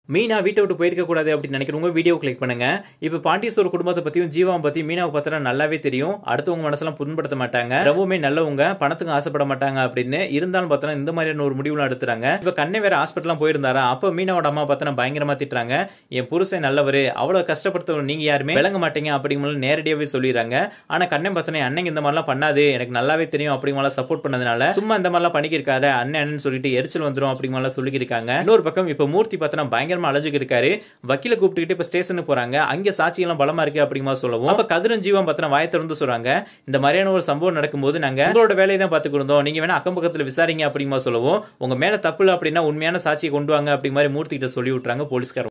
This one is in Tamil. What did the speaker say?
மீனா வீட்டை விட்டு போயிருக்க கூடாது அப்படின்னு நினைக்கிறவங்க வீடியோ கிளிக் பண்ணுங்க இப்போ பாண்டியசோர் குடும்பத்தை பத்தியும் ஜீவாவை பத்தியும் மீனாவை பத்தினா நல்லாவே தெரியும் அடுத்தவங்க மனசெல்லாம் புண்படுத்த மாட்டாங்க ரொம்பவுமே நல்லவங்க பணத்துக்கு ஆசைப்பட மாட்டாங்க அப்படின்னு இருந்தாலும் பார்த்தோன்னா இந்த மாதிரியான ஒரு முடிவுலாம் எடுத்துறாங்க இப்ப கண்ணை வேற ஹாஸ்பிட்டலாம் போயிருந்தாரா அப்ப மீனாவோட அம்மா பார்த்தா பயங்கரமா திட்டுறாங்க என் புருஷன் நல்லவர் அவ்வளவு கஷ்டப்படுத்தவர் நீங்க யாருமே விளங்க மாட்டீங்க அப்படிங்கிற நேரடியாவே சொல்லிடுறாங்க ஆனா கண்ணை பார்த்தனா அண்ணன் இந்த மாதிரிலாம் பண்ணாது எனக்கு நல்லாவே தெரியும் அப்படிங்கிற சப்போர்ட் பண்ணதுனால சும்மா இந்த மாதிரிலாம் பண்ணிக்கிருக்காரு அண்ணன் அண்ணன் சொல்லிட்டு எரிச்சல் வந்துடும் அப்படிங்கிற சொல்லியிருக்காங்க இன்னொரு பக்கம் இப்ப மூர்த்தி பார்த்தனா பயங்கரமா அழைஞ்சுக்கு இருக்காரு வக்கீல கூப்பிட்டுக்கிட்டு இப்ப ஸ்டேஷனுக்கு போறாங்க அங்க சாட்சியெல்லாம் பலமா இருக்கு அப்படிங்கிற மாதிரி சொல்லவும் அப்ப கதிரன் ஜீவன் பத்தின வாயை திறந்து சொல்றாங்க இந்த மாதிரியான ஒரு சம்பவம் நடக்கும்போது நாங்க உங்களோட வேலையை தான் பாத்துக்கிட்டு இருந்தோம் நீங்க வேணா அக்கம் பக்கத்துல விசாரிங்க அப்படிங்கிற மாதிரி சொல்லவும் உங்க மேல தப்பு இல்லை அப்படின்னா உண்மையான சாட்சியை கொண்டு வாங்க அப்படிங்கிற மாதிரி மூர்த்தி கிட்ட சொல்லி விட்டுறாங்க போலீஸ்காரங்க